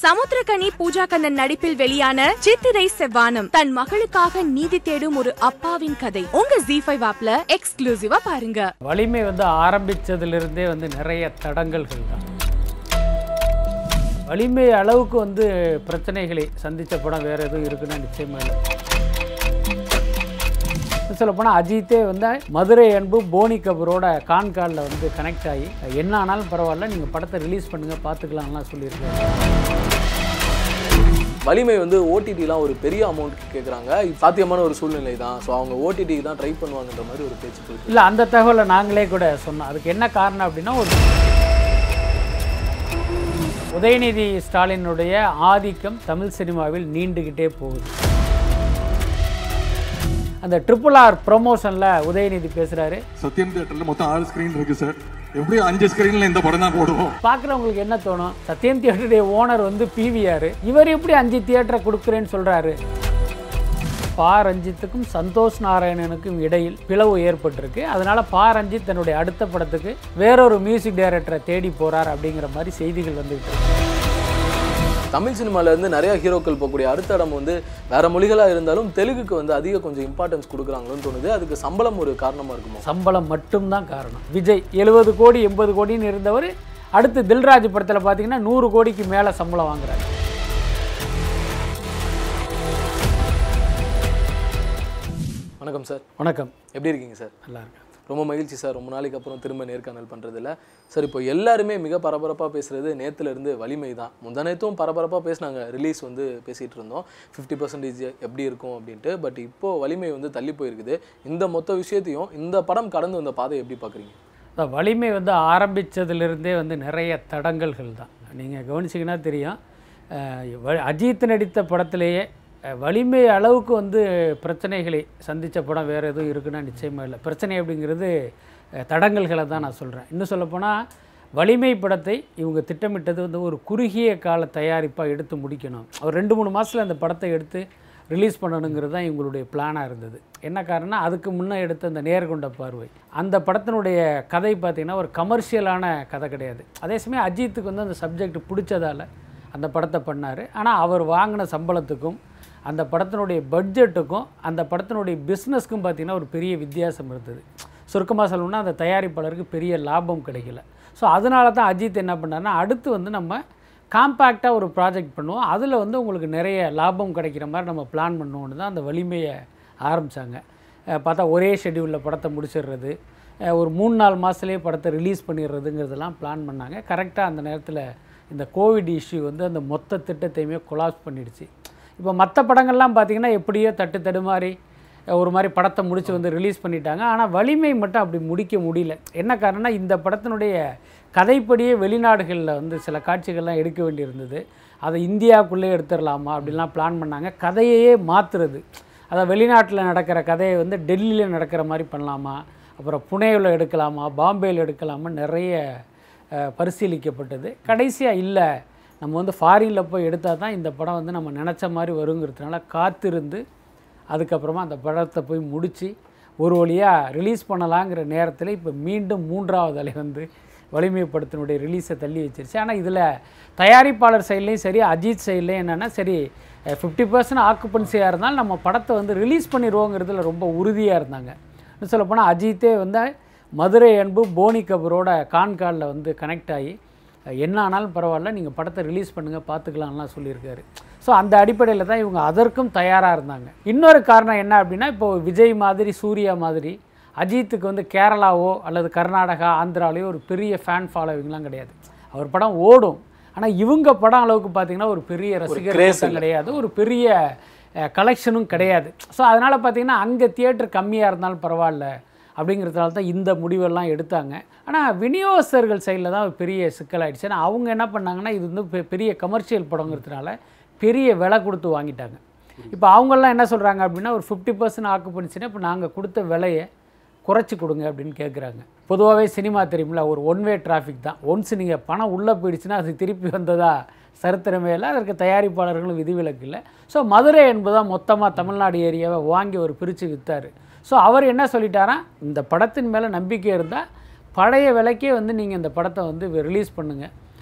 சமுத்திரகனி பூஜா கண்ணன் நடிப்பில் வெளியான சித்திரை செவ்வானம் தன் மகளுக்காக நீதி தேடும் ஒரு அப்பாவின் கதை உங்க ஜி ஃபைவ் ஆப்ல எக்ஸ்க்ளூசிவா பாருங்க வலிமை வந்து ஆரம்பிச்சதிலிருந்தே வந்து நிறைய தடங்கல்கள் தான் வலிமை அளவுக்கு வந்து பிரச்சனைகளை சந்தித்த படம் வேறு எதுவும் இருக்குன்னா நிச்சயமா இல்லை சொல்லப்போனால் அஜித்தே வந்து மதுரை அன்பு போனி கபூரோட கான்காலில் வந்து கனெக்ட் ஆகி என்ன ஆனாலும் பரவாயில்ல நீங்கள் படத்தை ரிலீஸ் பண்ணுங்கள் பார்த்துக்கலாம்லாம் சொல்லியிருக்காரு வலிமை வந்து ஓடிடிலாம் ஒரு பெரிய அமௌண்ட் கேட்குறாங்க இது சாத்தியமான ஒரு சூழ்நிலை தான் ஸோ அவங்க ஓடிடிக்கு தான் ட்ரை பண்ணுவாங்கன்ற மாதிரி ஒரு பேச்சு போயிட்டு இல்லை அந்த தகவலை நாங்களே கூட சொன்னோம் அதுக்கு என்ன காரணம் அப்படின்னா ஒரு உதயநிதி ஸ்டாலினுடைய ஆதிக்கம் தமிழ் சினிமாவில் நீண்டுக்கிட்டே போகுது அந்த ட்ரிபிள் ஆர் ப்ரொமோஷனில் உதயநிதி பேசுகிறாரு சத்யம் தியேட்டர்ல மொத்தம் ஆறு ஸ்கிரீன் இருக்கு சார் எப்படியும் அஞ்சு ஸ்கிரீன்ல இந்த படம் தான் போடுவோம் பார்க்குறவங்களுக்கு என்ன தோணும் சத்யம் தியேட்டருடைய ஓனர் வந்து பிவிஆர் இவர் எப்படி அஞ்சு தியேட்டரை கொடுக்குறேன்னு சொல்கிறாரு பா ரஞ்சித்துக்கும் சந்தோஷ் நாராயணனுக்கும் இடையில் பிளவு ஏற்பட்டிருக்கு அதனால பா ரஞ்சித் தன்னுடைய அடுத்த படத்துக்கு வேறொரு மியூசிக் டைரக்டரை தேடி போறார் அப்படிங்கிற மாதிரி செய்திகள் வந்துகிட்டு இருக்கு தமிழ் சினிமால இருந்து நிறைய ஹீரோக்கள் போகக்கூடிய அடுத்த இடம் வந்து வேற மொழிகளா இருந்தாலும் தெலுங்குக்கு வந்து அதிக கொஞ்சம் இம்பார்ட்டன்ஸ் கொடுக்குறாங்களோன்னு தோணுது அதுக்கு சம்பளம் ஒரு காரணமா இருக்குமோ சம்பளம் மட்டும்தான் காரணம் விஜய் எழுபது கோடி எண்பது கோடின்னு இருந்தவர் அடுத்து தில்ராஜ் படத்தில் பார்த்தீங்கன்னா நூறு கோடிக்கு மேலே சம்பளம் வாங்குறாரு வணக்கம் சார் வணக்கம் எப்படி இருக்கீங்க சார் நல்லா இருக்கேன் ரொம்ப மகிழ்ச்சி சார் ரொம்ப நாளைக்கு அப்புறம் திரும்ப நேர்காணல் பண்ணுறதில்ல சார் இப்போ எல்லாருமே மிக பரபரப்பாக பேசுகிறது நேத்துல இருந்து வலிமை தான் முந்தானேத்தும் பரபரப்பாக பேசினாங்க ரிலீஸ் வந்து பேசிகிட்டு இருந்தோம் ஃபிஃப்டி பர்சன்டேஜ் எப்படி இருக்கும் அப்படின்ட்டு பட் இப்போது வலிமை வந்து தள்ளி போயிருக்குது இந்த மொத்த விஷயத்தையும் இந்த படம் கடந்து வந்த பாதை எப்படி பார்க்குறீங்க இந்த வலிமை வந்து ஆரம்பித்ததிலிருந்தே வந்து நிறைய தடங்கல்கள் தான் நீங்கள் கவனிச்சிங்கன்னா தெரியும் அஹ் வ- அஜித் நடித்த படத்திலேயே அஹ் வலிமை அளவுக்கு வந்து பிரச்சனைகளை சந்தித்த படம் வேறு எதுவும் இருக்குன்னா நிச்சயமாக இல்லை பிரச்சனை அப்படிங்கிறது அஹ் தடங்கல்களை தான் நான் சொல்கிறேன் இன்னும் சொல்லப்போனால் வலிமை படத்தை இவங்க திட்டமிட்டது வந்து ஒரு குறுகிய கால தயாரிப்பாக எடுத்து முடிக்கணும் ஒரு ரெண்டு மூணு மாதத்தில் அந்த படத்தை எடுத்து ரிலீஸ் பண்ணணுங்கிறது தான் இவங்களுடைய பிளானாக இருந்தது என்ன காரணம் அதுக்கு முன்னே எடுத்த அந்த நேர்கொண்ட பார்வை அந்த படத்தினுடைய கதை பார்த்திங்கன்னா ஒரு கமர்ஷியலான கதை கிடையாது அதே சமயம் அஜித்துக்கு வந்து அந்த சப்ஜெக்ட் பிடிச்சதால அந்த படத்தை பண்ணார் ஆனால் அவர் வாங்கின சம்பளத்துக்கும் அந்த படத்தினுடைய பட்ஜெட்டுக்கும் அந்த படத்தினுடைய பிஸ்னஸ்க்கும் பார்த்திங்கன்னா ஒரு பெரிய வித்தியாசம் இருந்தது சுருக்கமாக சொல்லணும்னா அந்த தயாரிப்பாளருக்கு பெரிய லாபம் கிடைக்கல ஸோ அதனால தான் அஜித் என்ன பண்ணாருன்னா அடுத்து வந்து நம்ம காம்பேக்டாக ஒரு ப்ராஜெக்ட் பண்ணுவோம் அதில் வந்து உங்களுக்கு நிறைய லாபம் கிடைக்கிற மாதிரி நம்ம பிளான் பண்ணுவோன்னு தான் அந்த வலிமையை ஆரம்பித்தாங்க பார்த்தா ஒரே ஷெட்யூலில் படத்தை முடிச்சிடுறது அஹ் ஒரு மூணு நாலு மாதத்துலேயே படத்தை ரிலீஸ் பண்ணிடுறதுங்கிறதெல்லாம் பிளான் பண்ணாங்க கரெக்டாக அந்த நேரத்தில் இந்த கோவிட் இஷ்யூ வந்து அந்த மொத்த திட்டத்தையுமே கொலாப்ஸ் பண்ணிடுச்சு இப்போ மற்ற படங்கள்லாம் பார்த்திங்கன்னா எப்படியோ தட்டு தடுமாறி அஹ் ஒரு மாதிரி படத்தை முடிச்சு வந்து ரிலீஸ் பண்ணிட்டாங்க ஆனால் வலிமை மட்டும் அப்படி முடிக்க முடியல என்ன காரணம்னா இந்த படத்தினுடைய கதைப்படியே வெளிநாடுகளில் வந்து சில காட்சிகள்லாம் எடுக்க வேண்டியிருந்தது அதை இந்தியாவுக்குள்ளே எடுத்துடலாமா அப்படிலாம் பிளான் பண்ணாங்க கதையையே மாற்றுறது அதை வெளிநாட்டில் நடக்கிற கதையை வந்து டெல்லியில் நடக்கிற மாதிரி பண்ணலாமா அப்புறம் புனேவில் எடுக்கலாமா பாம்பேயில் எடுக்கலாமா நிறைய அஹ், பரிசீலிக்கப்பட்டது கடைசியாக இல்லை நம்ம வந்து ஃபாரினில் போய் எடுத்தால் தான் இந்த படம் வந்து நம்ம நினச்ச மாதிரி வருங்கிறதுனால காத்திருந்து அதுக்கப்புறமா அந்த படத்தை போய் முடித்து ஒரு வழியாக ரிலீஸ் பண்ணலாங்கிற நேரத்தில் இப்போ மீண்டும் மூன்றாவது அலை வந்து வலிமை படத்தினுடைய ரிலீஸை தள்ளி வச்சிருச்சு ஆனால் இதில் தயாரிப்பாளர் சைட்லேயும் சரி அஜித் சைட்லேயும் என்னென்னா சரி ஃபிஃப்டி பர்சன்ட் ஆக்குப்பன்சியாக இருந்தாலும் நம்ம படத்தை வந்து ரிலீஸ் பண்ணிடுவோங்கிறதுல ரொம்ப உறுதியாக இருந்தாங்க இன்னும் சொல்லப்போனால் அஜித்தே வந்து மதுரை அன்பு போனி கபூரோட கான்காலில் வந்து கனெக்ட் ஆகி என்ன ஆனாலும் பரவாயில்ல நீங்கள் படத்தை ரிலீஸ் பண்ணுங்கள் பார்த்துக்கலாம்லாம் சொல்லியிருக்காரு ஸோ அந்த அடிப்படையில் தான் இவங்க அதற்கும் தயாராக இருந்தாங்க இன்னொரு காரணம் என்ன அப்படின்னா இப்போ விஜய் மாதிரி சூர்யா மாதிரி அஜித்துக்கு வந்து கேரளாவோ அல்லது கர்நாடகா ஆந்திராலேயோ ஒரு பெரிய ஃபேன் ஃபாலோவிங்லாம் கிடையாது அவர் படம் ஓடும் ஆனால் இவங்க படம் அளவுக்கு பார்த்தீங்கன்னா ஒரு பெரிய ரசிகர் craze கூட்டம் கிடையாது ஒரு பெரிய கலெக்ஷனும் கிடையாது ஸோ அதனால் பார்த்தீங்கன்னா அங்கே தியேட்டர் கம்மியாக இருந்தாலும் பரவாயில்ல அப்படிங்கிறதுனால தான் இந்த முடிவெல்லாம் எடுத்தாங்க ஆனால் விநியோகஸ்தர்கள் சைடில் தான் ஒரு பெரிய சிக்கலாயிடுச்சு ஏன்னா அவங்க என்ன பண்ணாங்கன்னா இது வந்து பெ- பெரிய கமர்ஷியல் படங்கிறதுனால பெரிய விலை கொடுத்து வாங்கிட்டாங்க இப்போ அவங்கெல்லாம் என்ன சொல்கிறாங்க அப்படின்னா ஒரு ஃபிஃப்டி பர்சன்ட் ஆக்குப்பணிச்சுன்னா இப்போ நாங்கள் கொடுத்த விலையை குறைச்சி கொடுங்க அப்படின்னு கேட்குறாங்க பொதுவாகவே சினிமா தெரியுமில்ல ஒரு ஒன் வே டிராஃபிக் தான் ஒன்ஸ் நீங்கள் பணம் உள்ளே போயிடுச்சுன்னா அது திருப்பி வந்ததா சரித்திரமே இல்லை அதற்கு தயாரிப்பாளர்களும் விதிவிலக்கு இல்லை ஸோ மதுரை என்பதான் மொத்தமாக தமிழ்நாடு ஏரியாவை வாங்கி ஒரு பிரித்து விற்றார் ஸோ அவர் என்ன சொல்லிட்டாராம் இந்த படத்தின் மேலே நம்பிக்கை இருந்தால் பழைய விலைக்கே வந்து நீங்கள் இந்த படத்தை வந்து ரிலீஸ் பண்ணுங்கள்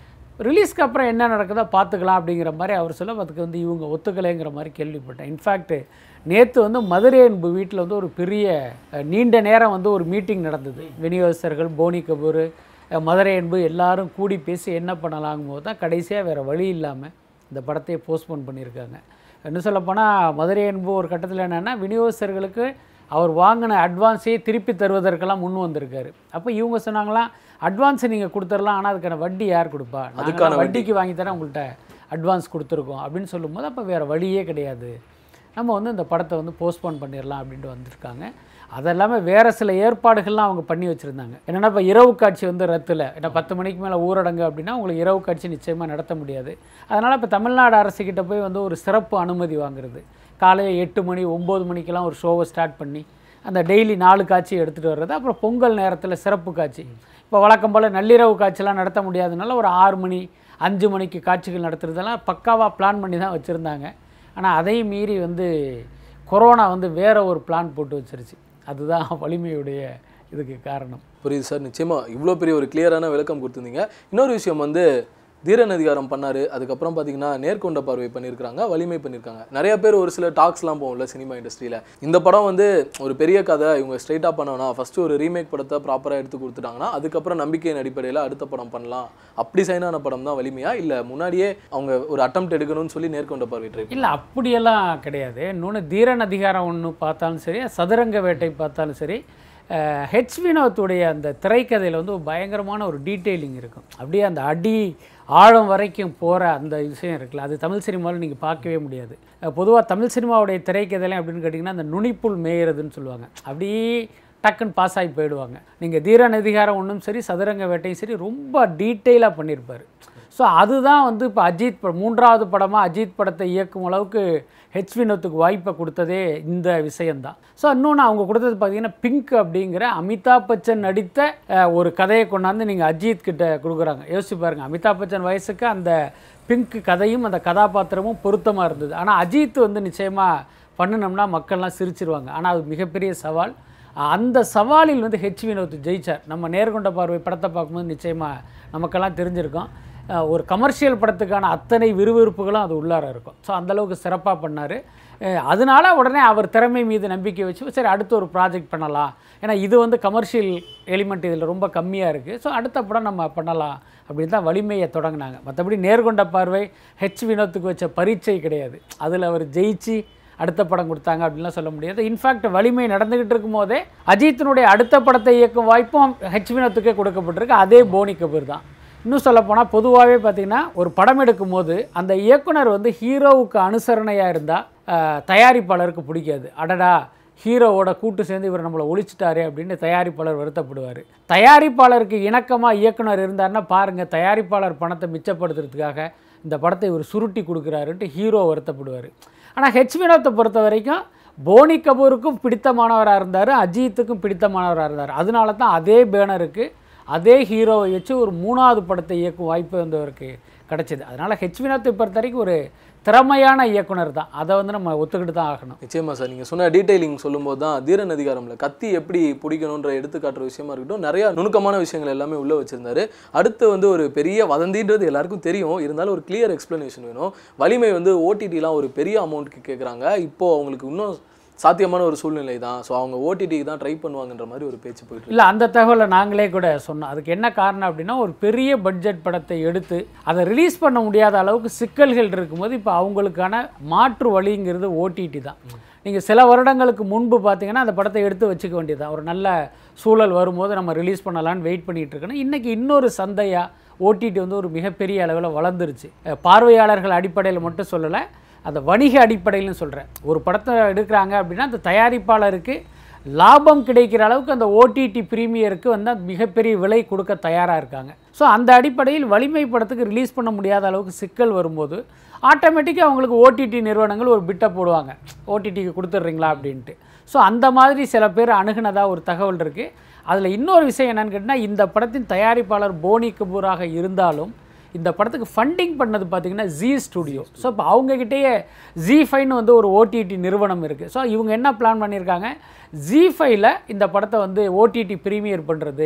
ரிலீஸ்க்கு அப்புறம் என்ன நடக்குதோ பார்த்துக்கலாம் அப்படிங்கிற மாதிரி அவர் சொல்ல அதுக்கு வந்து இவங்க ஒத்துக்கலைங்கிற மாதிரி கேள்விப்பட்டேன் இன்ஃபேக்ட் நேற்று வந்து மதுரை அன்பு வீட்டில் வந்து ஒரு பெரிய அஹ், நீண்ட நேரம் வந்து ஒரு மீட்டிங் நடந்தது விநியோகஸ்தர்கள் போனி கபூர் அஹ், மதுரை அன்பு எல்லாரும் கூடி பேசி என்ன பண்ணலாங்கும் போது தான் கடைசியாக வேறு வழி இல்லாமல் இந்த படத்தையே போஸ்ட்போன் பண்ணியிருக்காங்க இன்னும் சொல்லப்போனால் மதுரை அன்பு ஒரு கட்டத்தில் என்னென்னா விநியோகஸ்தர்களுக்கு அவர் வாங்கின அட்வான்ஸையே திருப்பி தருவதற்கெல்லாம் முன் வந்திருக்காரு அப்போ இவங்க சொன்னாங்களாம் அட்வான்ஸை நீங்கள் கொடுத்துடலாம் ஆனால் அதுக்கான வட்டி யார் கொடுப்பா அதுக்கான வட்டிக்கு வாங்கி தரேன் உங்கள்கிட்ட அட்வான்ஸ் கொடுத்துருக்கோம் அப்படின்னு சொல்லும்போது அப்போ வேறு வழியே கிடையாது நம்ம வந்து இந்த படத்தை வந்து போஸ்ட்போன் பண்ணிடலாம் அப்படின்ட்டு வந்திருக்காங்க அது இல்லாமல் வேறு சில ஏற்பாடுகள்லாம் அவங்க பண்ணி வச்சுருந்தாங்க என்னென்னா இப்போ இரவு காட்சி வந்து ரத்தில் ஏன்னா பத்து மணிக்கு மேலே ஊரடங்கு அப்படின்னா உங்களுக்கு இரவு காட்சி நிச்சயமாக நடத்த முடியாது அதனால் இப்போ தமிழ்நாடு அரசுக்கிட்ட போய் வந்து ஒரு சிறப்பு அனுமதி வாங்குறது காலையில் எட்டு மணி ஒம்பது மணிக்கெல்லாம் ஒரு ஷோவை ஸ்டார்ட் பண்ணி அந்த டெய்லி நாலு காட்சி எடுத்துகிட்டு வர்றது அப்புறம் பொங்கல் நேரத்தில் சிறப்பு காட்சி இப்போ வழக்கம் போல் நள்ளிரவு காட்சிலாம் நடத்த முடியாதனால ஒரு ஆறு மணி அஞ்சு மணிக்கு காட்சிகள் நடத்துறதெல்லாம் பக்காவாக பிளான் பண்ணி தான் வச்சுருந்தாங்க ஆனால் அதையும் மீறி வந்து கொரோனா வந்து வேற ஒரு பிளான் போட்டு வச்சிருச்சு அதுதான் வலிமையுடைய இதுக்கு காரணம் புரியுது சார் நிச்சயமா இவ்வளோ பெரிய ஒரு கிளியரான விளக்கம் கொடுத்துருந்தீங்க இன்னொரு விஷயம் வந்து தீரன் அதிகாரம் பண்ணாரு அதுக்கப்புறம் பார்த்தீங்கன்னா நேர்கொண்ட பார்வை பண்ணியிருக்காங்க வலிமை பண்ணியிருக்காங்க நிறைய பேர் ஒரு சில டாக்ஸ்லாம் போகும்ல சினிமா இண்டஸ்ட்ரியில் இந்த படம் வந்து ஒரு பெரிய கதை இவங்க ஸ்ட்ரைட்டாக பண்ணோன்னா ஃபர்ஸ்ட் ஒரு ரீமேக் படத்தை ப்ராப்பராக எடுத்து கொடுத்துட்டாங்கன்னா அதுக்கப்புறம் நம்பிக்கையின் அடிப்படையில் அடுத்த படம் பண்ணலாம் அப்படி சைனான படம் தான் வலிமையா இல்லை முன்னாடியே அவங்க ஒரு அட்டம் எடுக்கணும்னு சொல்லி நேர்கொண்ட பார்வை ட்ரை இல்லை அப்படியெல்லாம் கிடையாது இன்னொன்று தீரன் அதிகாரம் ஒன்று பார்த்தாலும் சரி சதுரங்க வேட்டை பார்த்தாலும் சரி அஹ், ஹெச் வினோத்துடைய அந்த திரைக்கதையில் வந்து ஒரு பயங்கரமான ஒரு டீட்டெயிலிங் இருக்கும் அப்படியே அந்த அடி ஆழம் வரைக்கும் போகிற அந்த விஷயம் இருக்குல்ல அது தமிழ் சினிமாவில் நீங்கள் பார்க்கவே முடியாது பொதுவாக தமிழ் சினிமாவுடைய திரைக்கதைலாம் அப்படின்னு கேட்டிங்கன்னா அந்த நுனிப்புல் மேயிறதுன்னு சொல்லுவாங்க அப்படியே டக்குன்னு பாஸ் ஆகி போயிடுவாங்க நீங்கள் தீரன் அதிகாரம் ஒன்றும் சரி சதுரங்க வேட்டையும் சரி ரொம்ப டீட்டெயிலாக பண்ணியிருப்பார் ஸோ அதுதான் வந்து இப்போ அஜித் படம் மூன்றாவது படமாக அஜித் படத்தை இயக்கும் அளவுக்கு ஹெச் வினோத்துக்கு வாய்ப்பை கொடுத்ததே இந்த விஷயந்தான் ஸோ இன்னொன்று அவங்க கொடுத்தது பார்த்தீங்கன்னா பிங்க் அப்படிங்கிற அமிதாப் பச்சன் நடித்த அஹ், ஒரு கதையை கொண்டாந்து நீங்கள் அஜித் கிட்ட கொடுக்குறாங்க யோசிச்சு பாருங்கள் அமிதாப் பச்சன் வயசுக்கு அந்த பிங்க் கதையும் அந்த கதாபாத்திரமும் பொருத்தமாக இருந்தது ஆனால் அஜித் வந்து நிச்சயமாக பண்ணினோம்னா மக்கள்லாம் சிரிச்சிருவாங்க ஆனால் அது மிகப்பெரிய சவால் அந்த சவாலில் வந்து ஹெச் வினோத் ஜெயிச்சார் நம்ம நேர்கொண்ட பார்வை படத்தை பார்க்கும்போது நிச்சயமாக நமக்கெல்லாம் தெரிஞ்சிருக்கும் அஹ் ஒரு கமர்ஷியல் படத்துக்கான அத்தனை விறுவிறுப்புகளும் அது உள்ளார இருக்கும் ஸோ அந்தளவுக்கு சிறப்பாக பண்ணார் அதனால உடனே அவர் திறமை மீது நம்பிக்கை வச்சு சரி அடுத்து ஒரு ப்ராஜெக்ட் பண்ணலாம் ஏன்னா இது வந்து கமர்ஷியல் எலிமெண்ட் இதில் ரொம்ப கம்மியாக இருக்குது ஸோ அடுத்த படம் நம்ம பண்ணலாம் அப்படின்னு தான் வலிமையை தொடங்கினாங்க மற்றபடி நேர்கொண்ட பார்வை ஹெச் வினோத்துக்கு வச்ச பரீட்சை கிடையாது அதில் அவர் ஜெயிச்சு அடுத்த படம் கொடுத்தாங்க அப்படின்லாம் சொல்ல முடியாது இன்ஃபேக்ட் வலிமை நடந்துகிட்டு இருக்கும் போதே அஜித்தினுடைய அடுத்த படத்தை இயக்கும் வாய்ப்பும் ஹெச் வினோத்துக்கே கொடுக்கப்பட்டிருக்கு அதே போனி கபூர் தான் இன்னும் சொல்லப்போனால் பொதுவாகவே பார்த்தீங்கன்னா ஒரு படம் எடுக்கும் போது அந்த இயக்குனர் வந்து ஹீரோவுக்கு அனுசரணையாக இருந்தால் தயாரிப்பாளருக்கு பிடிக்காது அடடா ஹீரோவோட கூட்டு சேர்ந்து இவர் நம்மளை ஒழிச்சிட்டாரு அப்படின்னு தயாரிப்பாளர் வருத்தப்படுவார் தயாரிப்பாளருக்கு இணக்கமாக இயக்குனர் இருந்தாருன்னா பாருங்கள் தயாரிப்பாளர் பணத்தை மிச்சப்படுத்துறதுக்காக இந்த படத்தை இவர் சுருட்டி கொடுக்குறாருன்ட்டு ஹீரோ வருத்தப்படுவார் ஆனால் ஹெச் வினோத்தை பொறுத்த வரைக்கும் போனி கபூருக்கும் பிடித்தமானவராக இருந்தார் அஜித்துக்கும் பிடித்தமானவராக இருந்தார் அதனால தான் அதே பேனருக்கு அதே ஹீரோவை வச்சு ஒரு மூணாவது படத்தை இயக்கும் வாய்ப்பு வந்து அவருக்கு கிடைச்சிது அதனால் ஹெச் வினோத்தை பொறுத்த வரைக்கும் ஒரு திறமையான இயக்குனர் தான் அதை வந்து நம்ம ஒத்துக்கிட்டு தான் ஆகணும் நிச்சயமா சார் நீங்க சொன்ன டீடைலிங் சொல்லும்போது தான் தீரன் அதிகாரம்ல கத்தி எப்படி பிடிக்கணுன்ற எடுத்துக்காட்டுற விஷயமா இருக்கட்டும் நிறைய நுணுக்கமான விஷயங்கள் எல்லாமே உள்ள வச்சிருந்தாரு அடுத்து வந்து ஒரு பெரிய வதந்தின்றது எல்லாருக்கும் தெரியும் இருந்தாலும் ஒரு கிளியர் எக்ஸ்பிளனேஷன் வேணும் வலிமை வந்து ஓடிடிலாம் ஒரு பெரிய அமௌண்ட்க்கு கேட்குறாங்க இப்போ அவங்களுக்கு இன்னும் சாத்தியமான ஒரு சூழ்நிலை தான் ஸோ அவங்க ஓடிடிக்கு தான் ட்ரை பண்ணுவாங்கன்ற மாதிரி ஒரு பேச்சு போயிட்டு இருக்கு. இல்லை அந்த தகவலை நாங்களே கூட சொன்னோம் அதுக்கு என்ன காரணம் அப்படின்னா ஒரு பெரிய பட்ஜெட் படத்தை எடுத்து அதை ரிலீஸ் பண்ண முடியாத அளவுக்கு சிக்கல்கள் இருக்கும்போது இப்போ அவங்களுக்கான மாற்று வழிங்கிறது ஓடிடி தான் நீங்கள் சில வருடங்களுக்கு முன்பு பார்த்தீங்கன்னா அந்த படத்தை எடுத்து வச்சுக்க வேண்டியதுதான் ஒரு நல்ல சூழல் வரும்போது நம்ம ரிலீஸ் பண்ணலான்னு வெயிட் பண்ணிட்டு இருக்கோம் இன்றைக்கி இன்னொரு சந்தையாக ஓடிடி வந்து ஒரு மிகப்பெரிய அளவில் வளர்ந்துருச்சு அஹ் பார்வையாளர்கள் அடிப்படையில் மட்டும் சொல்லலை அந்த வணிக அடிப்படையிலும் சொல்கிறேன் ஒரு படத்தை எடுக்கிறாங்க அப்படின்னா அந்த தயாரிப்பாளருக்கு லாபம் கிடைக்கிற அளவுக்கு அந்த ஓடிடி பிரீமியருக்கு வந்து அந்த மிகப்பெரிய விலை கொடுக்க தயாராக இருக்காங்க ஸோ அந்த அடிப்படையில் வலிமை படத்துக்கு ரிலீஸ் பண்ண முடியாத அளவுக்கு சிக்கல் வரும்போது ஆட்டோமேட்டிக்காக அவங்களுக்கு ஓடிடி நிறுவனங்கள் ஒரு பிட்டை போடுவாங்க ஓடிடிக்கு கொடுத்துட்றீங்களா அப்படின்ட்டு ஸோ அந்த மாதிரி சில பேர் அணுகுனதாக ஒரு தகவல் இருக்குது அதில் இன்னொரு விஷயம் என்னன்னு கேட்டிங்கன்னா இந்த படத்தின் தயாரிப்பாளர் போனி கபூராக இருந்தாலும் இந்த படத்துக்கு ஃபண்டிங் பண்ணது பார்த்தீங்கன்னா ஜி ஸ்டுடியோ ஸோ இப்போ அவங்கக்கிட்டேயே ஜி ஃபைன்னு வந்து ஒரு ஓடிடி நிறுவனம் இருக்குது ஸோ இவங்க என்ன பிளான் பண்ணியிருக்காங்க ஜி ஃபைவ்ல இந்த படத்தை வந்து ஓடிடி ப்ரீமியர் பண்ணுறது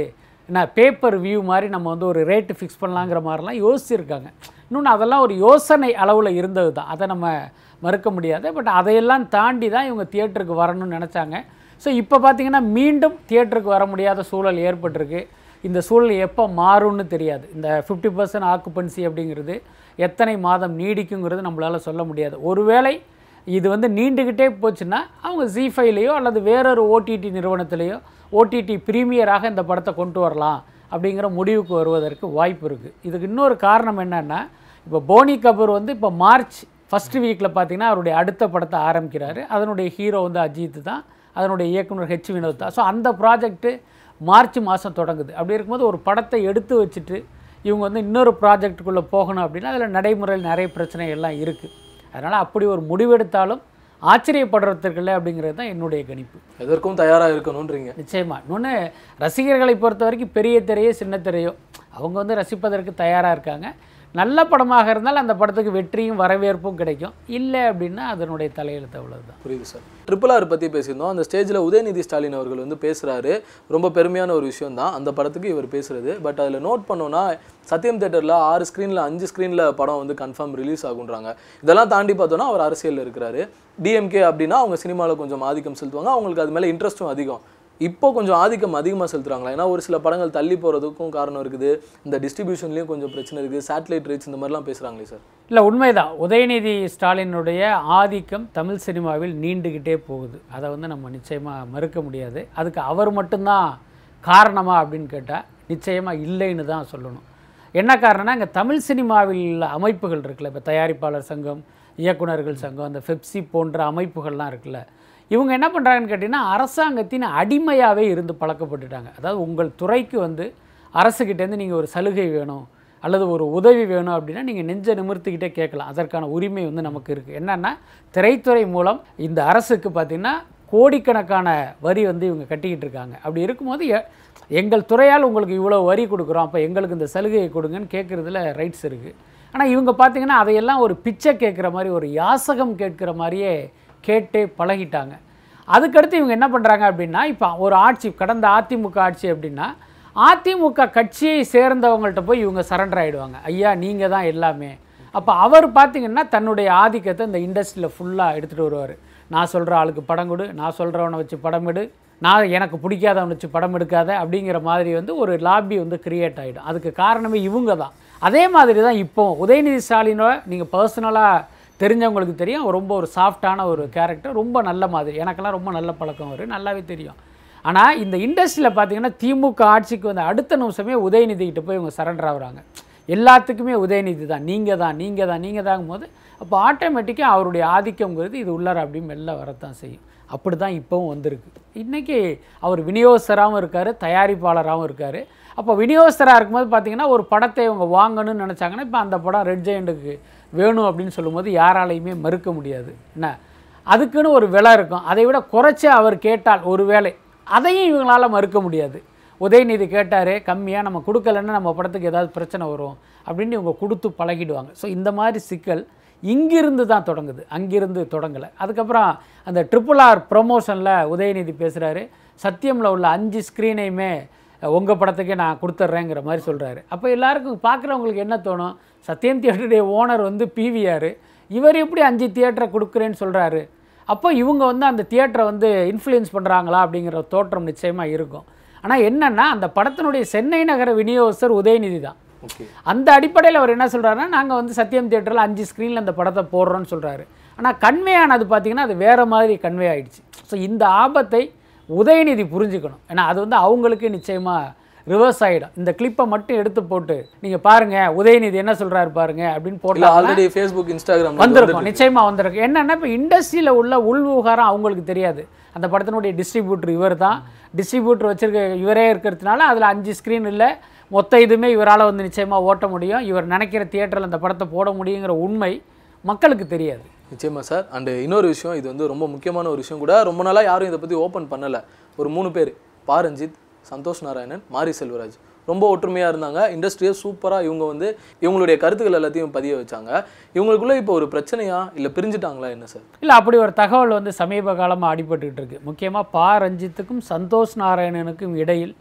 என்ன பேப்பர் வியூ மாதிரி நம்ம வந்து ஒரு ரேட்டு ஃபிக்ஸ் பண்ணலாங்கிற மாதிரிலாம் யோசிச்சிருக்காங்க இன்னொன்று அதெல்லாம் ஒரு யோசனை அளவில் இருந்தது தான் அதை நம்ம மறுக்க முடியாது பட் அதையெல்லாம் தாண்டி தான் இவங்க தியேட்டருக்கு வரணும்னு நினச்சாங்க ஸோ இப்போ பார்த்தீங்கன்னா மீண்டும் தியேட்டருக்கு வர முடியாத சூழல் ஏற்பட்டிருக்கு இந்த சூழல் எப்போ மாறும்னு தெரியாது இந்த ஃபிஃப்டி பர்சன்ட் ஆக்குப்பன்சி அப்படிங்கிறது எத்தனை மாதம் நீடிக்குங்கிறது நம்மளால் சொல்ல முடியாது ஒருவேளை இது வந்து நீண்டுக்கிட்டே போச்சுன்னா அவங்க ஜி ஃபைவ்லேயோ அல்லது வேறொரு ஓடிடி நிறுவனத்திலேயோ ஓடிடி ப்ரீமியராக இந்த படத்தை கொண்டு வரலாம் அப்படிங்கிற முடிவுக்கு வருவதற்கு வாய்ப்பு இருக்குது இதுக்கு இன்னொரு காரணம் என்னென்னா இப்போ போனி கபூர் வந்து இப்போ மார்ச் ஃபஸ்ட்டு வீக்கில் பார்த்தீங்கன்னா அவருடைய அடுத்த படத்தை ஆரம்பிக்கிறாரு அதனுடைய ஹீரோ வந்து அஜித் தான் அதனுடைய இயக்குனர் ஹெச் வினோத் தான் ஸோ அந்த ப்ராஜெக்ட்டு மார்ச் மாதம் தொடங்குது அப்படி இருக்கும்போது ஒரு படத்தை எடுத்து வச்சுட்டு இவங்க வந்து இன்னொரு ப்ராஜெக்ட்டுக்குள்ளே போகணும் அப்படின்னா அதில் நடைமுறையில் நிறைய பிரச்சனைகள்லாம் இருக்குது அதனால் அப்படி ஒரு முடிவெடுத்தாலும் ஆச்சரியப்படுறதுக்கு இல்லை அப்படிங்கிறது தான் என்னுடைய கணிப்பு எதற்கும் தயாரா இருக்கணும்ன்றீங்க நிச்சயமாக இன்னொன்று ரசிகர்களை பொறுத்த வரைக்கும் பெரிய திரையோ சின்ன திரையோ அவங்க வந்து ரசிப்பதற்கு தயாராக இருக்காங்க நல்ல படமாக இருந்தால் அந்த படத்துக்கு வெற்றியும் வரவேற்பும் கிடைக்கும் இல்லை அப்படின்னா அதனுடைய தலையெழுத்து அவ்வளவுதான் புரியுது சார் ட்ரிபிள் ஆர் பற்றி பேசியிருந்தோம் அந்த ஸ்டேஜில் உதயநிதி ஸ்டாலின் அவர்கள் வந்து பேசுகிறாரு ரொம்ப பெருமையான ஒரு விஷயம் தான் அந்த படத்துக்கு இவர் பேசுறது பட் அதில் நோட் பண்ணோன்னா சத்யம் தேட்டரில் ஆறு ஸ்க்ரீனில் அஞ்சு ஸ்க்ரீனில் படம் வந்து கன்ஃபார்ம் ரிலீஸ் ஆகுன்றாங்க இதெல்லாம் தாண்டி பார்த்தோன்னா அவர் அரசியலில் இருக்கிறாரு டிஎம்கே அப்படின்னா அவங்க சினிமாவில் கொஞ்சம் ஆதிக்கம் செலுத்துவாங்க அவங்களுக்கு அது மேலே இன்ட்ரெஸ்ட்டும் அதிகம் இப்போ கொஞ்சம் ஆதிக்கம் அதிகமாக செலுத்துறாங்களா ஏன்னா ஒரு சில படங்கள் தள்ளி போகிறதுக்கும் காரணம் இருக்குது இந்த டிஸ்ட்ரிபியூஷன்லேயும் கொஞ்சம் பிரச்சனை இருக்குது சேட்டலைட் ரீச் இந்த மாதிரிலாம் பேசுகிறாங்களே சார் இல்லை உண்மைதான் உதயநிதி ஸ்டாலினுடைய ஆதிக்கம் தமிழ் சினிமாவில் நீண்டுக்கிட்டே போகுது அதை வந்து நம்ம நிச்சயமாக மறுக்க முடியாது அதுக்கு அவர் மட்டும்தான் காரணமா அப்படின்னு கேட்டால் நிச்சயமாக இல்லைன்னு தான் சொல்லணும் என்ன காரணம்னா இங்கே தமிழ் சினிமாவில் உள்ள அமைப்புகள் இருக்குல்ல இப்போ தயாரிப்பாளர் சங்கம் இயக்குனர்கள் சங்கம் அந்த ஃபெப்சி போன்ற அமைப்புகள்லாம் இருக்குல்ல இவங்க என்ன பண்ணுறாங்கன்னு கேட்டிங்கன்னா அரசாங்கத்தின் அடிமையாகவே இருந்து பழக்கப்பட்டுட்டாங்க அதாவது உங்கள் துறைக்கு வந்து அரசுக்கிட்டேருந்து நீங்கள் ஒரு சலுகை வேணும் அல்லது ஒரு உதவி வேணும் அப்படின்னா நீங்கள் நெஞ்ச நிமிர்த்திக்கிட்டே கேட்கலாம் அதற்கான உரிமை வந்து நமக்கு இருக்குது என்னென்னா திரைத்துறை மூலம் இந்த அரசுக்கு பார்த்திங்கன்னா கோடிக்கணக்கான வரி வந்து இவங்க கட்டிக்கிட்டு இருக்காங்க அப்படி இருக்கும்போது எ- எங்கள் துறையால் உங்களுக்கு இவ்வளோ வரி கொடுக்குறோம் அப்போ எங்களுக்கு இந்த சலுகையை கொடுங்கன்னு கேட்குறதுல ரைட்ஸ் இருக்குது ஆனால் இவங்க பார்த்தீங்கன்னா அதையெல்லாம் ஒரு பிச்சை கேட்குற மாதிரி ஒரு யாசகம் கேட்குற மாதிரியே கேட்டே பழகிட்டாங்க அதுக்கடுத்து இவங்க என்ன பண்ணுறாங்க அப்படின்னா இப்போ ஒரு ஆட்சி கடந்த அதிமுக ஆட்சி அப்படின்னா அதிமுக கட்சியை சேர்ந்தவங்கள்ட்ட போய் இவங்க சரண்டர் ஆகிடுவாங்க ஐயா நீங்கள் தான் எல்லாமே அப்போ அவர் பார்த்தீங்கன்னா தன்னுடைய ஆதிக்கத்தை இந்த இண்டஸ்ட்ரியில் ஃபுல்லாக எடுத்துகிட்டு வருவார் நான் சொல்கிற ஆளுக்கு படம் கொடு நான் சொல்கிறவனை வச்சு படம் எடு நான் எனக்கு பிடிக்காதவனை வச்சு படம் எடுக்காத அப்படிங்கிற மாதிரி வந்து ஒரு லாபி வந்து கிரியேட் ஆகிடும் அதுக்கு காரணமே இவங்க தான் அதே மாதிரி தான் இப்போ உதயநிதி ஸ்டாலினோட நீங்கள் பர்சனலாக தெரிஞ்சவங்களுக்கு தெரியும் அவர் ரொம்ப ஒரு சாஃப்டான ஒரு கேரக்டர் ரொம்ப நல்ல மாதிரி எனக்கெல்லாம் ரொம்ப நல்ல பழக்கம் அவர் நல்லாவே தெரியும் ஆனால் இந்த இண்டஸ்ட்ரியில் பார்த்தீங்கன்னா திமுக ஆட்சிக்கு வந்து அடுத்த நிமிஷமே உதயநிதி கிட்ட போய் இவங்க சரண்டர் ஆகுறாங்க எல்லாத்துக்குமே உதயநிதி தான் நீங்கள் தான் நீங்கள் தான் நீங்கள் தாங்கும் போது அப்போ ஆட்டோமேட்டிக்காக அவருடைய ஆதிக்கங்கிறது இது உள்ளார அப்படி மெல்ல வரத்தான் செய்யும் அப்படி தான் இப்போவும் வந்திருக்கு இன்றைக்கி அவர் விநியோகஸ்தராகவும் இருக்கார் தயாரிப்பாளராகவும் இருக்கார் அப்போ விநியோகஸ்தராக இருக்கும்போது பார்த்தீங்கன்னா ஒரு படத்தை இவங்க வாங்கணும்னு நினச்சாங்கன்னா இப்போ அந்த படம் ரெட் ஜெயண்டுக்கு வேணும் அப்படின்னு சொல்லும்போது யாராலையுமே மறுக்க முடியாது என்ன அதுக்குன்னு ஒரு விலை இருக்கும் அதை விட குறைச்சி அவர் கேட்டால் ஒரு வேளை அதையும் இவங்களால் மறுக்க முடியாது உதயநிதி கேட்டார் கம்மியாக நம்ம கொடுக்கலன்னா நம்ம படத்துக்கு ஏதாவது பிரச்சனை வரும் அப்படின்னு இவங்க கொடுத்து பழகிடுவாங்க ஸோ இந்த மாதிரி சிக்கல் இங்கிருந்து தான் தொடங்குது அங்கிருந்து தொடங்கலை அதுக்கப்புறம் அந்த ட்ரிபிள் ஆர் ப்ரொமோஷனில் உதயநிதி பேசுகிறாரு சத்தியமில் உள்ள அஞ்சு ஸ்க்ரீனையுமே உங்கள் படத்துக்கே நான் கொடுத்துட்றேங்கிற மாதிரி சொல்கிறாரு அப்போ எல்லாருக்கும் பார்க்குறவங்களுக்கு என்ன தோணும் சத்யம் தியேட்டருடைய ஓனர் வந்து பிவிஆர் இவர் எப்படி அஞ்சு தியேட்டரை கொடுக்குறேன்னு சொல்கிறாரு அப்போ இவங்க வந்து அந்த தியேட்டரை வந்து இன்ஃப்ளூயன்ஸ் பண்ணுறாங்களா அப்படிங்கிற தோற்றம் நிச்சயமாக இருக்கும் ஆனால் என்னென்னா அந்த படத்தினுடைய சென்னை நகர விநியோகஸ்தர் உதயநிதி தான் ஓகே அந்த அடிப்படையில் அவர் என்ன சொல்றாருன்னா நாங்கள் வந்து சத்யம் தியேட்டரில் அஞ்சு ஸ்க்ரீனில் அந்த படத்தை போடுறோன்னு சொல்கிறாரு ஆனால் கன்வே ஆனது பார்த்தீங்கன்னா அது வேறு மாதிரி கன்வே ஆயிடுச்சு ஸோ இந்த ஆபத்தை உதயநிதி புரிஞ்சுக்கணும் ஏன்னா அது வந்து அவங்களுக்கு நிச்சயமாக ரிவர்ஸ் ஆகிடும் இந்த கிளிப்பை மட்டும் எடுத்து போட்டு நீங்கள் பாருங்கள் உதயநிதி என்ன சொல்கிறாரு பாருங்க அப்படின்னு இல்ல போட்டால் ஆல்ரெடி ஃபேஸ்புக் இன்ஸ்டாகிராம் வந்திருக்கும் நிச்சயமா வந்திருக்கு என்னன்னா இப்போ இண்டஸ்ட்ரியில் உள்ள உள் விவகாரம் அவங்களுக்கு தெரியாது அந்த படத்தினுடைய டிஸ்ட்ரிபியூட்டர் இவர் தான் டிஸ்ட்ரிபியூட்டர் வச்சிருக்க இவரே இருக்கிறதுனால அதில் அஞ்சு ஸ்க்ரீன் இல்லை மொத்த இதுவுமே இவரால் வந்து நிச்சயமாக ஓட்ட முடியும் இவர் நினைக்கிற தியேட்டரில் அந்த படத்தை போட முடியுங்கிற உண்மை மக்களுக்கு தெரியாது நிச்சயமா சார் அண்ட் இன்னொரு விஷயம் இது வந்து ரொம்ப முக்கியமான ஒரு விஷயம் கூட ரொம்ப நாளா யாரும் இதை பத்தி ஓப்பன் பண்ணல ஒரு மூணு பேர் பா ரஞ்சித் சந்தோஷ் நாராயணன் மாரி செல்வராஜ் ரொம்ப ஒற்றுமையா இருந்தாங்க இண்டஸ்ட்ரியை சூப்பரா இவங்க வந்து இவங்களுடைய கருத்துக்கள் எல்லாத்தையும் பதிய வச்சாங்க இவங்களுக்குள்ள இப்போ ஒரு பிரச்சனையா இல்ல பிரிஞ்சுட்டாங்களா என்ன சார் இல்லை அப்படி ஒரு தகவல் வந்து சமீப காலமாக அடிபட்டுக்கிட்டு இருக்கு முக்கியமாக பா ரஞ்சித்துக்கும் சந்தோஷ் நாராயணனுக்கும் இடையில்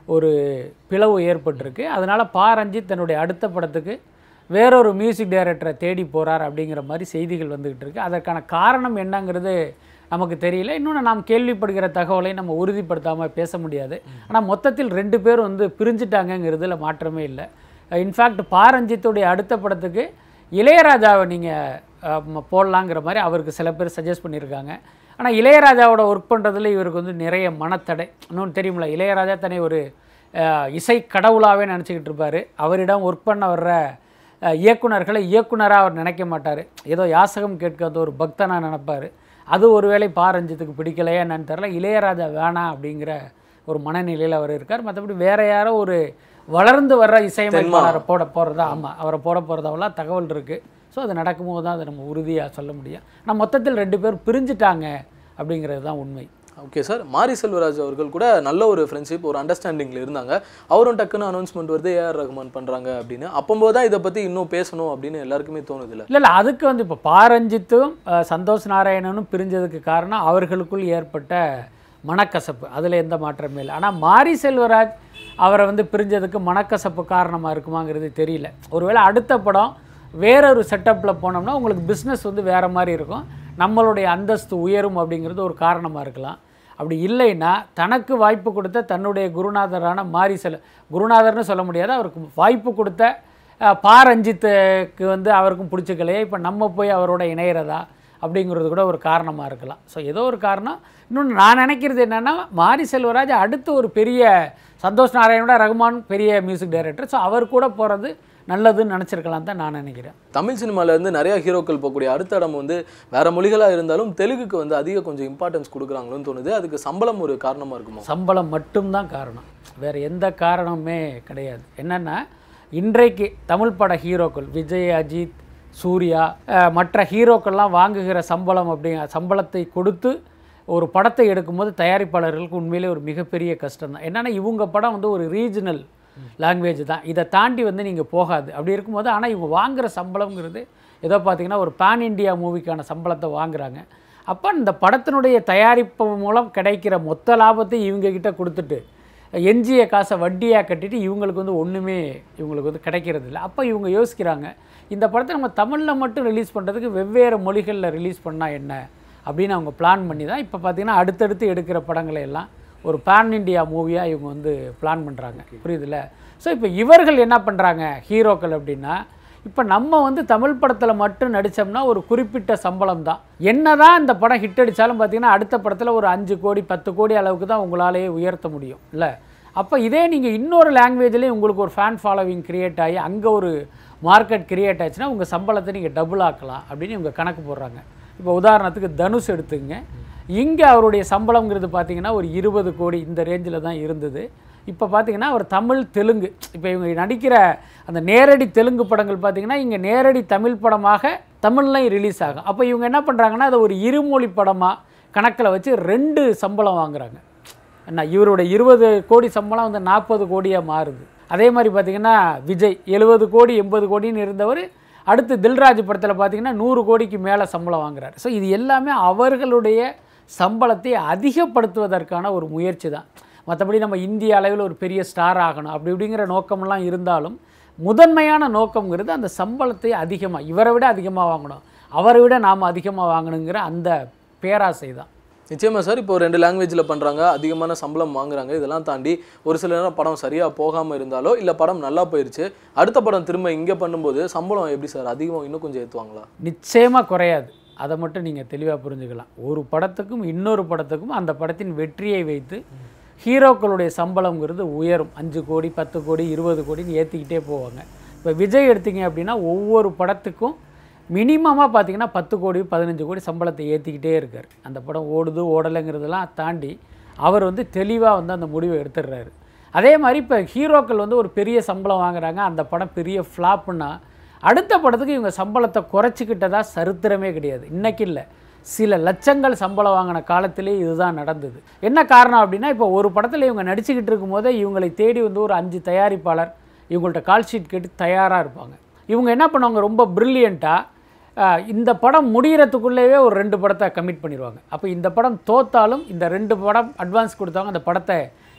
ஒரு பிளவு ஏற்பட்டிருக்கு அதனால் பா ரஞ்சித் தன்னுடைய அடுத்த படத்துக்கு வேறொரு மியூசிக் டைரக்டரை தேடி போகிறார் அப்படிங்கிற மாதிரி செய்திகள் வந்துக்கிட்டு இருக்கு அதற்கான காரணம் என்னங்கிறது நமக்கு தெரியல இன்னொன்று நாம் கேள்விப்படுகிற தகவலை நம்ம உறுதிப்படுத்தாமல் பேச முடியாது ஆனால் மொத்தத்தில் ரெண்டு பேரும் வந்து பிரிஞ்சுட்டாங்கங்கிறதுல மாற்றமே இல்லை இன்ஃபேக்ட் பா ரஞ்சித்துடைய அடுத்த படத்துக்கு இளையராஜாவை நீங்கள் போடலாங்கிற மாதிரி அவருக்கு சில பேர் சஜஸ்ட் பண்ணியிருக்காங்க ஆனால் இளையராஜாவோட ஒர்க் பண்ணுறதுல இவருக்கு வந்து நிறைய மனத்தடை இன்னொன்று தெரியுமில்ல இளையராஜா தன்னை ஒரு அஹ், இசை கடவுளாகவே நினச்சிக்கிட்டு இருப்பார் அவரிடம் ஒர்க் பண்ண வர்ற அஹ், இயக்குனர்களை இயக்குனராக அவர் நினைக்க மாட்டார் ஏதோ யாசகம் கேட்காத ஒரு பக்தனாக நினைப்பார் அது ஒருவேளை பா ரஞ்சித்துக்கு பிடிக்கலையா என்னன்னு தெரில இளையராஜா வேணாம் அப்படிங்கிற ஒரு மனநிலையில் அவர் இருக்கார் மற்றபடி வேற யாரோ ஒரு வளர்ந்து வர்ற இசையமைப்பாளரை போட போகிறதா ஆமாம் அவரை போட போகிறதாவெல்லாம் தகவல் இருக்குது ஸோ அது நடக்கும்போது தான் அதை நம்ம உறுதியாக சொல்ல முடியும் ஆனால் மொத்தத்தில் ரெண்டு பேர் பிரிஞ்சுட்டாங்க அப்படிங்கிறது தான் உண்மை ஓகே சார் மாரி செல்வராஜ் அவர்கள் கூட நல்ல ஒரு ஃப்ரெண்ட்ஷிப் ஒரு அண்டர்ஸ்டாண்டிங்கில் இருந்தாங்க அவரும் டக்குன்னு அனௌன்ஸ்மெண்ட் வருது ஏஆர் ரஹ்மான் பண்ணுறாங்க அப்படின்னு அப்போது தான் இதை பற்றி இன்னும் பேசணும் அப்படின்னு எல்லாருக்குமே தோணுதில்ல இல்லை இல்லை அதுக்கு வந்து இப்போ பாரஞ்சித்தும் அஹ், சந்தோஷ் நாராயணனும் பிரிஞ்சதுக்கு காரணம் அவர்களுக்குள் ஏற்பட்ட மனக்கசப்பு அதில் எந்த மாற்றமே இல்லை ஆனால் மாரி செல்வராஜ் அவரை வந்து பிரிஞ்சதுக்கு மனக்கசப்பு காரணமாக இருக்குமாங்கிறது தெரியல ஒருவேளை அடுத்த படம் வேறொரு செட்டப்பில் போனோம்னா உங்களுக்கு பிஸ்னஸ் வந்து வேறு மாதிரி இருக்கும் நம்மளுடைய அந்தஸ்து உயரும் அப்படிங்கிறது ஒரு காரணமாக இருக்கலாம் அப்படி இல்லைன்னா தனக்கு வாய்ப்பு கொடுத்த தன்னுடைய குருநாதரான மாரி செல் குருநாதர்னு சொல்ல முடியாது அவருக்கு வாய்ப்பு கொடுத்த அஹ், பா ரஞ்சித்துக்கு வந்து அவருக்கும் பிடிச்சிக்கலையே இப்போ நம்ம போய் அவரோட இணையிறதா அப்படிங்கிறது கூட ஒரு காரணமாக இருக்கலாம் ஸோ ஏதோ ஒரு காரணம் இன்னொன்று நான் நினைக்கிறது என்னென்னா மாரி செல்வராஜ் அடுத்து ஒரு பெரிய சந்தோஷ் நாராயணோட ரகுமான் பெரிய மியூசிக் டைரக்டர் ஸோ அவர் கூட போகிறது நல்லதுன்னு நினச்சிருக்கலாம் தான் நான் நினைக்கிறேன் தமிழ் சினிமால இருந்து நிறைய ஹீரோக்கள் போகக்கூடிய அடுத்த இடம் வந்து வேற மொழிகளா இருந்தாலும் தெலுங்குக்கு வந்து அதிக கொஞ்சம் இம்பார்ட்டன்ஸ் கொடுக்குறாங்களோன்னு தோணுது அதுக்கு சம்பளம் ஒரு காரணமா இருக்குமோ சம்பளம் மட்டும்தான் காரணம் வேறு எந்த காரணமுமே கிடையாது என்னென்னா இன்றைக்கு தமிழ் பட ஹீரோக்கள் விஜய் அஜித் சூர்யா அஹ், மற்ற ஹீரோக்கள்லாம் வாங்குகிற சம்பளம் அப்படிங்க சம்பளத்தை கொடுத்து ஒரு படத்தை எடுக்கும்போது தயாரிப்பாளர்களுக்கு உண்மையிலே ஒரு மிகப்பெரிய கஷ்டம் தான் என்னென்னா இவங்க படம் வந்து ஒரு ரீஜனல் லாங்குவேஜ் தான் இதை தாண்டி வந்து நீங்கள் போகாது அப்படி இருக்கும்போது ஆனால் இவங்க வாங்குகிற சம்பளம்ங்கிறது ஏதோ பார்த்தீங்கன்னா ஒரு பேன் இண்டியா மூவிக்கான சம்பளத்தை வாங்குறாங்க அப்போ இந்த படத்தினுடைய தயாரிப்பு மூலம் கிடைக்கிற மொத்த லாபத்தை இவங்க கிட்ட கொடுத்துட்டு எஞ்சிய காசை வட்டியாக கட்டிட்டு இவங்களுக்கு வந்து ஒன்றுமே இவங்களுக்கு வந்து கிடைக்கிறது இல்லை அப்போ இவங்க யோசிக்கிறாங்க இந்த படத்தை நம்ம தமிழில் மட்டும் ரிலீஸ் பண்ணுறதுக்கு வெவ்வேறு மொழிகளில் ரிலீஸ் பண்ணால் என்ன அப்படின்னு அவங்க பிளான் பண்ணி தான் இப்போ பார்த்தீங்கன்னா அடுத்தடுத்து எடுக்கிற படங்களை எல்லாம் ஒரு பேன் இண்டியா மூவியாக இவங்க வந்து பிளான் பண்ணுறாங்க புரியுதுல்ல ஸோ இப்போ இவர்கள் என்ன பண்ணுறாங்க ஹீரோக்கள் அப்படின்னா இப்போ நம்ம வந்து தமிழ் படத்தில் மட்டும் நடித்தோம்னா ஒரு குறிப்பிட்ட சம்பளம் தான் என்ன தான் இந்த படம் ஹிட் அடித்தாலும் பார்த்தீங்கன்னா அடுத்த படத்தில் ஒரு அஞ்சு கோடி பத்து கோடி அளவுக்கு தான் உங்களாலேயே உயர்த்த முடியும் இல்லை அப்போ இதே நீங்கள் இன்னொரு லாங்குவேஜ்லேயும் உங்களுக்கு ஒரு ஃபேன் ஃபாலோவிங் கிரியேட் ஆகி அங்கே ஒரு மார்க்கெட் கிரியேட் ஆச்சுன்னா உங்கள் சம்பளத்தை நீங்கள் டபுள் ஆக்கலாம் அப்படின்னு இவங்க கணக்கு போடுறாங்க இப்போ உதாரணத்துக்கு தனுஷ் எடுத்துங்க இங்கே அவருடைய சம்பளம்ங்கிறது பார்த்தீங்கன்னா ஒரு இருபது கோடி இந்த ரேஞ்சில் தான் இருந்தது இப்போ பார்த்தீங்கன்னா அவர் தமிழ் தெலுங்கு இப்போ இவங்க நடிக்கிற அந்த நேரடி தெலுங்கு படங்கள் பார்த்தீங்கன்னா இங்கே நேரடி தமிழ் படமாக தமிழ்லையும் ரிலீஸ் ஆகும் அப்போ இவங்க என்ன பண்ணுறாங்கன்னா அதை ஒரு இருமொழி படமாக கணக்கில் வச்சு ரெண்டு சம்பளம் வாங்குறாங்க என்ன இவருடைய இருபது கோடி சம்பளம் வந்து நாற்பது கோடியாக மாறுது அதே மாதிரி பார்த்தீங்கன்னா விஜய் எழுபது கோடி எண்பது கோடின்னு இருந்தவர் அடுத்து தில்ராஜ் படத்தில் பார்த்தீங்கன்னா நூறு கோடிக்கு மேலே சம்பளம் வாங்குறாரு ஸோ இது எல்லாமே அவர்களுடைய சம்பளத்தை அதிகப்படுத்துவதற்கான ஒரு முயற்சி தான் மற்றபடி நம்ம இந்திய அளவில் ஒரு பெரிய ஸ்டார் ஆகணும் அப்படி இப்படிங்கிற நோக்கமெல்லாம் இருந்தாலும் முதன்மையான நோக்கம்ங்கிறது அந்த சம்பளத்தை அதிகமாக இவரை விட அதிகமாக வாங்கணும் அவரை விட நாம் அதிகமாக வாங்கணுங்கிற அந்த பேராசை தான் நிச்சயமா சார் இப்போ ரெண்டு லாங்குவேஜில் பண்ணுறாங்க அதிகமான சம்பளம் வாங்குறாங்க இதெல்லாம் தாண்டி ஒரு சில நேரம் படம் சரியாக போகாமல் இருந்தாலோ இல்லை படம் நல்லா போயிருச்சு அடுத்த படம் திரும்ப இங்கே பண்ணும்போது சம்பளம் எப்படி சார் அதிகமாக இன்னும் கொஞ்சம் ஏற்றுவாங்களா நிச்சயமாக குறையாது அதை மட்டும் நீங்கள் தெளிவாக புரிஞ்சுக்கலாம் ஒரு படத்துக்கும் இன்னொரு படத்துக்கும் அந்த படத்தின் வெற்றியை வைத்து ஹீரோக்களுடைய சம்பளங்கிறது உயரும் அஞ்சு கோடி பத்து கோடி இருபது கோடின்னு ஏற்றிக்கிட்டே போவாங்க இப்போ விஜய் எடுத்தீங்க அப்படின்னா ஒவ்வொரு படத்துக்கும் மினிமமாக பார்த்தீங்கன்னா பத்து கோடி பதினஞ்சு கோடி சம்பளத்தை ஏற்றிக்கிட்டே இருக்கார் அந்த படம் ஓடுது ஓடலைங்கிறதெல்லாம் தாண்டி அவர் வந்து தெளிவாக வந்து அந்த முடிவை எடுத்துடுறாரு அதே மாதிரி இப்போ ஹீரோக்கள் வந்து ஒரு பெரிய சம்பளம் வாங்குறாங்க அந்த படம் பெரிய ஃப்ளாப்புன்னா அடுத்த படத்துக்கு இவங்க சம்பளத்தை குறைச்சிக்கிட்டதா சரித்திரமே கிடையாது இன்னைக்கு இல்லை சில லட்சங்கள் சம்பளம் வாங்கின காலத்திலே இதுதான் நடந்தது என்ன காரணம் அப்படின்னா இப்போ ஒரு படத்தில் இவங்க நடிச்சுக்கிட்டு இருக்கும்போதே இவங்களை தேடி வந்து ஒரு அஞ்சு தயாரிப்பாளர் இவங்கள்ட்ட கால் ஷீட் கேட்டு தயாராக இருப்பாங்க இவங்க என்ன பண்ணுவாங்க ரொம்ப ப்ரில்லியண்ட்டாக இந்த படம் முடிகிறதுக்குள்ளேயே ஒரு ரெண்டு படத்தை கமிட் பண்ணிடுவாங்க அப்போ இந்த படம் தோத்தாலும் இந்த ரெண்டு படம் அட்வான்ஸ் கொடுத்தவங்க அந்த படத்தை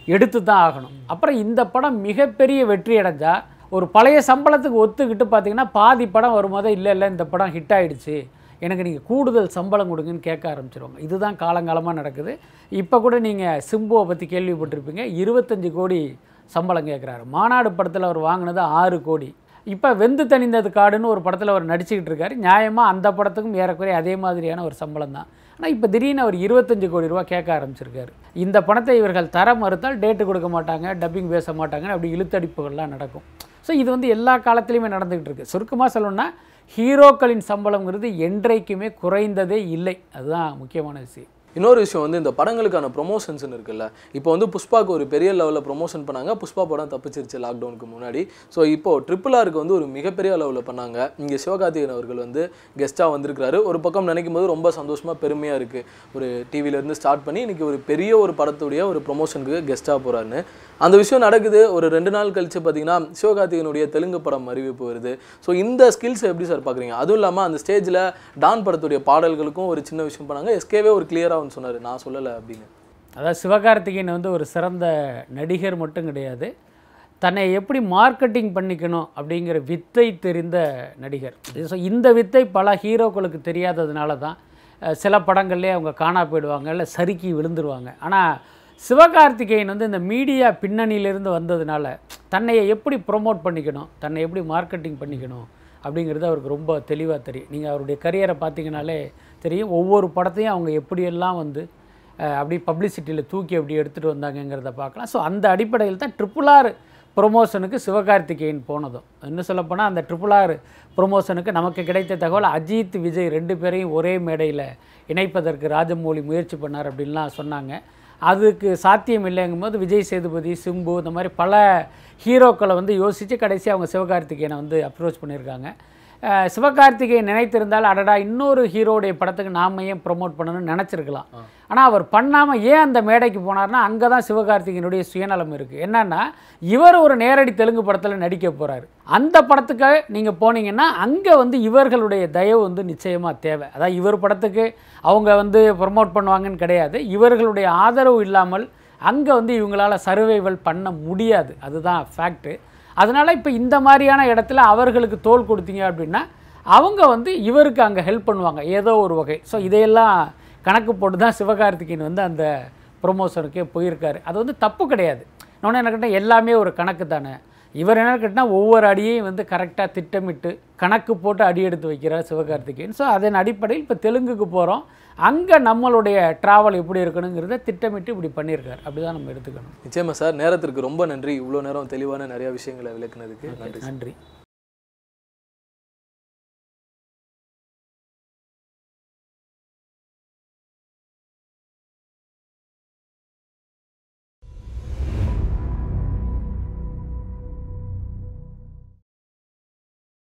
எடுத்து தான் ஆகணும் அப்புறம் இந்த படம் மிகப்பெரிய வெற்றி அடைஞ்சா ஒரு பழைய சம்பளத்துக்கு ஒத்துக்கிட்டு பார்த்தீங்கன்னா பாதி படம் வரும்போதே இல்லை இல்லை இந்த படம் ஹிட் ஆயிடுச்சு எனக்கு நீங்கள் கூடுதல் சம்பளம் கொடுங்கன்னு கேட்க ஆரம்பிச்சிருவாங்க இதுதான் காலங்காலமாக நடக்குது இப்போ கூட நீங்கள் சிம்புவை பற்றி கேள்விப்பட்டிருப்பீங்க இருபத்தஞ்சு கோடி சம்பளம் கேட்குறாரு மாநாடு படத்தில் அவர் வாங்கினது ஆறு கோடி இப்போ வெந்து தணிந்தது காடுன்னு ஒரு படத்தில் அவர் நடிச்சுக்கிட்டு இருக்காரு நியாயமாக அந்த படத்துக்கும் ஏறக்குறைய அதே மாதிரியான ஒரு சம்பளம் தான் ஆனால் இப்போ திடீர்னு அவர் இருபத்தஞ்சு கோடி ரூபா கேட்க ஆரம்பிச்சிருக்காரு இந்த பணத்தை இவர்கள் தர மறுத்தால் டேட்டு கொடுக்க மாட்டாங்க டப்பிங் பேச மாட்டாங்க அப்படி இழுத்தடிப்புகள்லாம் நடக்கும் ஸோ இது வந்து எல்லா காலத்துலேயுமே நடந்துக்கிட்டு இருக்கு சுருக்கமாக சொல்லணும்னா ஹீரோக்களின் சம்பளம்ங்கிறது என்றைக்குமே குறைந்ததே இல்லை அதுதான் முக்கியமான விஷயம் இன்னொரு விஷயம் வந்து இந்த படங்களுக்கான ப்ரொமோஷன்ஸ்னு இருக்குல்ல இப்போ வந்து புஷ்பாக்கு ஒரு பெரிய லெவலில் ப்ரொமோஷன் பண்ணாங்க புஷ்பா படம் தப்பிச்சிருச்சு லாக்டவுனுக்கு முன்னாடி ஸோ இப்போ ட்ரிபிள் ஆருக்கு வந்து ஒரு மிகப்பெரிய அளவில் பண்ணாங்க இங்கே சிவகார்த்திகேயன் அவர்கள் வந்து கெஸ்ட்டாக வந்திருக்கிறாரு ஒரு பக்கம் நினைக்கும் போது ரொம்ப சந்தோஷமாக பெருமையாக இருக்குது ஒரு டிவிலேருந்து ஸ்டார்ட் பண்ணி இன்னைக்கு ஒரு பெரிய ஒரு படத்துடைய ஒரு ப்ரொமோஷனுக்கு கெஸ்ட்டாக போகிறாருன்னு அந்த விஷயம் நடக்குது ஒரு ரெண்டு நாள் கழிச்சு பார்த்தீங்கன்னா சிவகார்த்திகனுடைய தெலுங்கு படம் அறிவிப்பு வருது ஸோ இந்த ஸ்கில்ஸ் எப்படி சார் பார்க்குறீங்க அதுவும் இல்லாமல் அந்த ஸ்டேஜில் டான் படத்துடைய பாடல்களுக்கும் ஒரு சின்ன விஷயம் பண்ணாங்க எஸ்கேவே ஒரு கிளியராக ஒன்று சொன்னார் நான் சொல்லலை அப்படின்னு அதாவது சிவகார்த்திகேயன் வந்து ஒரு சிறந்த நடிகர் மட்டும் கிடையாது தன்னை எப்படி மார்க்கெட்டிங் பண்ணிக்கணும் அப்படிங்கிற வித்தை தெரிந்த நடிகர் ஸோ இந்த வித்தை பல ஹீரோக்களுக்கு தெரியாததுனால தான் அஹ், சில படங்கள்லேயே அவங்க காணா போயிடுவாங்க இல்லை சறுக்கி விழுந்துருவாங்க ஆனால் சிவகார்த்திகேயன் வந்து இந்த மீடியா பின்னணியிலிருந்து வந்ததுனால தன்னை எப்படி ப்ரொமோட் பண்ணிக்கணும் தன்னை எப்படி மார்க்கெட்டிங் பண்ணிக்கணும் அப்படிங்கிறது அவருக்கு ரொம்ப தெளிவாக தெரியும் நீங்கள் அவருடைய கரியரை பார்த்தீங்கனாலே தெரியும் ஒவ்வொரு படத்தையும் அவங்க எப்படியெல்லாம் வந்து அஹ், அப்படி பப்ளிசிட்டியில் தூக்கி அப்படி எடுத்துகிட்டு வந்தாங்கங்கிறத பார்க்கலாம் ஸோ அந்த அடிப்படையில் தான் ட்ரிபிள் ஆர் ப்ரொமோஷனுக்கு சிவகார்த்திகேயன் போனதும் இன்னும் சொல்லப்போனால் அந்த ட்ரிபிள் ஆர் ப்ரொமோஷனுக்கு நமக்கு கிடைத்த தகவல் அஜித் விஜய் ரெண்டு பேரையும் ஒரே மேடையில் இணைப்பதற்கு ராஜமௌழி முயற்சி பண்ணார் அப்படின்லாம் சொன்னாங்க அதுக்கு சாத்தியம் இல்லைங்கும் போது விஜய் சேதுபதி சிம்பு இந்த மாதிரி பல ஹீரோக்களை வந்து யோசித்து கடைசி அவங்க சிவகார்த்திகேயனை வந்து அப்ரோச் பண்ணியிருக்காங்க அஹ் சிவகார்த்திகேயன் நினைத்திருந்தால் அடடா இன்னொரு ஹீரோடைய படத்துக்கு நாம ஏன் ப்ரொமோட் பண்ணணும்னு நினச்சிருக்கலாம் ஆனால் அவர் பண்ணாமல் ஏன் அந்த மேடைக்கு போனார்னா அங்கே தான் சிவகார்த்திகேயனுடைய சுயநலம் இருக்குது என்னன்னா இவர் ஒரு நேரடி தெலுங்கு படத்தில் நடிக்க போகிறாரு அந்த படத்துக்கு நீங்கள் போனீங்கன்னா அங்கே வந்து இவர்களுடைய தயவு வந்து நிச்சயமாக தேவை அதாவது இவர் படத்துக்கு அவங்க வந்து ப்ரொமோட் பண்ணுவாங்கன்னு கிடையாது இவர்களுடைய ஆதரவு இல்லாமல் அங்கே வந்து இவங்களால் சர்வைவல் பண்ண முடியாது அதுதான் ஃபேக்ட்டு அதனால் இப்போ இந்த மாதிரியான இடத்துல அவர்களுக்கு தோல் கொடுத்தீங்க அப்படின்னா அவங்க வந்து இவருக்கு அங்கே ஹெல்ப் பண்ணுவாங்க ஏதோ ஒரு வகை ஸோ இதையெல்லாம் கணக்கு போட்டு தான் சிவகார்த்திகேயன் வந்து அந்த ப்ரொமோஷனுக்கே போயிருக்காரு அது வந்து தப்பு கிடையாது இன்னொன்று என்ன கேட்டால் எல்லாமே ஒரு கணக்கு தானே இவர் என்ன கேட்டால் ஒவ்வொரு அடியையும் வந்து கரெக்டாக திட்டமிட்டு கணக்கு போட்டு அடி எடுத்து வைக்கிறார் சிவகார்த்திகேயன் ஸோ அதன் அடிப்படையில் இப்போ தெலுங்குக்கு போகிறோம் அங்கே நம்மளுடைய ட்ராவல் எப்படி இருக்கணுங்கிறத திட்டமிட்டு இப்படி பண்ணியிருக்காரு அப்படி தான் நம்ம எடுத்துக்கணும் நிச்சயமா சார் நேரத்திற்கு ரொம்ப நன்றி இவ்வளோ நேரம் தெளிவான நிறைய விஷயங்களை விளக்குனதுக்கு நன்றி நன்றி